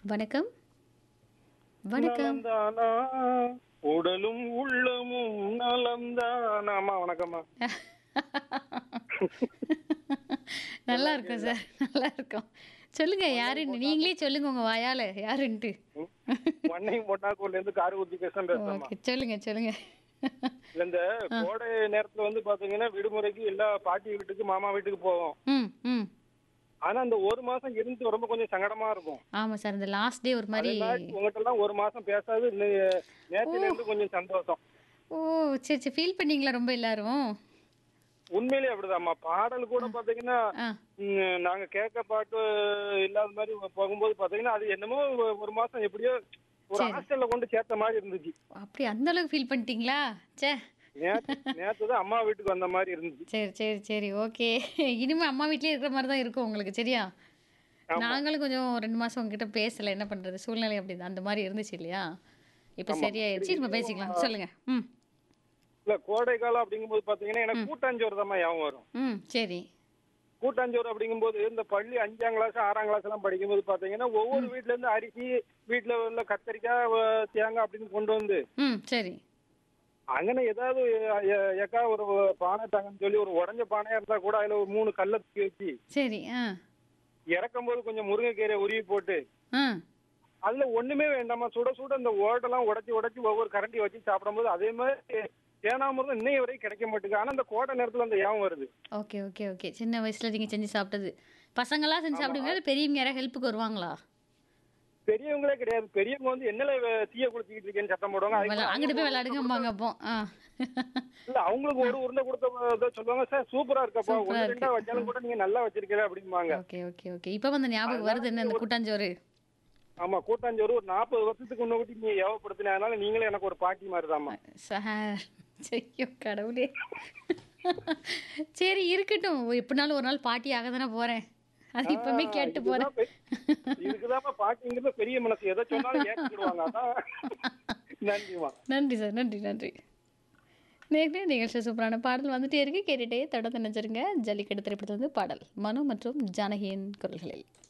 வணக்கம் வணக்கம் நலந்தானா உடலும் உள்ளமும் நலம்தான் ஆமா வணக்கம்மா நல்லா இருக்கும் சார் நல்லா இருக்கும் சொல்லுங்க யாருன்னு நீங்களே சொல்லுங்க உங்க வாயால யாருன்ட்டு மண்ணையும் பொன்னாக்கூர்ல இருந்து கார் ஊத்தி பேசுறேன் பேசுறேம்மா ஓகே சொல்லுங்க சொல்லுங்க இல்ல இந்த கோடை நேரத்துல வந்து பாத்தீங்கன்னா விடுமுறைக்கு எல்லா பாட்டி வீட்டுக்கு மாமா வீட்டுக்கு போவோம் ம் ம் ஆனா அந்த ஒரு மாசம் இருந்து ரொம்ப கொஞ்சம் சங்கடமா இருக்கும் ஆமா சார் இந்த லாஸ்ட் டே ஒரு மாதிரி உங்ககிட்ட எல்லாம் ஒரு மாசம் பேசாது இன்னை- நேத்துல இருந்து கொஞ்சம் சந்தோஷம் ஓ சரி சரி ஃபீல் பண்ணீங்களா ரொம்ப எல்லாரும் உண்மையிலேயே அப்படிதாம்மா பாடல் கூட பாத்தீங்கன்னா ஆ ம், நாங்க கேட்க பாட்டு இல்லாத மாதிரி போகும்போது பாத்தீங்கன்னா அது என்னமோ ஒ- ஒரு மாசம் எப்படியோ ஒரு ஹாஸ்டல்ல கொண்டு சேர்த்த மாதிரி இருந்துச்சு அப்படி அந்த அளவுக்கு ஃபீல் பண்ணிட்டீங்களா சே நேத்து நேத்து தான் அம்மா வீட்டுக்கு வந்த மாதிரி இருந்துச்சு சரி சரி சரி ஓகே இனிமே அம்மா வீட்லயே இருக்கிற மாதிரி தான் இருக்கும் உங்களுக்கு சரியா நாங்களும் கொஞ்சம் ரெண்டு மாசம் உங்ககிட்ட பேசல என்ன பண்றது சூழ்நிலை அப்படி அந்த மாதிரி இருந்துச்சு இல்லையா இப்போ சரியாயிடுச்சு நம்ம பேசிக்கலாம் சொல்லுங்க ம் இல்ல கோடை காலம் அப்படிங்கும்போது பாத்தீங்கன்னா எனக்கு கூட்டாஞ்சோறு தான் ஞாபகம் வரும் ம் சரி கூட்டாஞ்சோறு அப்படிங்கும்போது இந்த பள்ளி அஞ்சாம் கிளாஸ் ஆறாம் கிளாஸ் எல்லாம் படிக்கும்போது பாத்தீங்கன்னா ஒவ்வொரு வீட்ல இருந்து அரிசி வீட்டுல உள்ள கத்தரிக்காய் வ- தேங்காய் அப்படின்னு கொண்டு வந்து ம் சரி அங்கன ஏதாவது எ- எ- எக்கா ஒரு பானை தாங்கன்னு சொல்லி ஒரு உடஞ்ச பானையா இருந்தா கூட அதுல ஒரு மூணு கல்லை தூக்கி வச்சு சரி ஆ இறக்கும் போது கொஞ்சம் முருங்கைக்கீரை உருவி போட்டு ஆ அதுல ஒண்ணுமே வேண்டாமா சுட சுட இந்த ஓட்டெல்லாம் உடைச்சு உடைச்சு ஒவ்வொரு கரண்டி வச்சு சாப்பிடும்போது அதே மாதிரி தேனாமிரதம் இன்னைய வரைக்கும் கிடைக்க மாட்டேங்குது ஆனா அந்த கோடை நேரத்துல அந்த யாவும் வருது ஓகே ஓகே ஓகே சின்ன வயசுல நீங்க செஞ்சு சாப்பிட்டது பசங்களாம் செஞ்சு சாப்பிடுவீங்களா இல்ல பெரியவங்க யாராவது ஹெல்ப்புக்கு வருவாங்களா பெரியவங்களே கிடையாது பெரியவங்க வந்து என்னல வ- தீய குளிச்சுக்கிட்டு இருக்கேன்னு சத்தம் போடுவாங்க அதுக்கு விளா- அங்கிட்டு போய் விளையாடுங்கம்பாங்க அப்போ ஆ இல்ல அவங்களுக்கு ஒரு உருண்டை கொடுத்த சொல்லுவாங்க சார் சூப்பரா இருக்கப்பா சூப்பரா ஒண்ணு இருக்கு. ரெண்டா வச்சாலும் கூட நீங்க நல்லா வச்சிருக்கீங்க அப்படிம்பாங்க ஓகே ஓகே ஓகே இப்போ வந்து ஞாபகம் வருது என்ன இந்த கூட்டாஞ்சோறு ஆமா கூட்டாஞ்சோறு ஒரு நாற்பது வருஷத்துக்கு முன்னாடி நீங்க ஏவப்படுத்தின அதனால நீங்களே எனக்கு ஒரு பாட்டி மாதிரிதாம்மா சார் ஐயோ கடவுளே சரி இருக்கட்டும் எப்படினாலும் ஒரு நாள் பாட்டி ஆக தானே போறேன் அது இப்பவுமே கேட்டு போறேன் இதுதான் பெ- இதுக்குதாம்மா பாட்டிங்கிறது பெரிய மனசு எதை சொன்னாலும் ஏற்றுக்கிடுவாங்க அதான் நன்றிமா நன்றி சார் நன்றி நன்றி நேர்களே நிகழ்ச்சி சூப்பரான பாடல் வந்துட்டே இருக்கு கேட்டுட்டே தொடர்ந்து நினைச்சிருங்க ஜல்லிக்கட்டு திரைப்படத்தில் வந்து பாடல் மனு மற்றும் ஜானகியின் குரல்களில்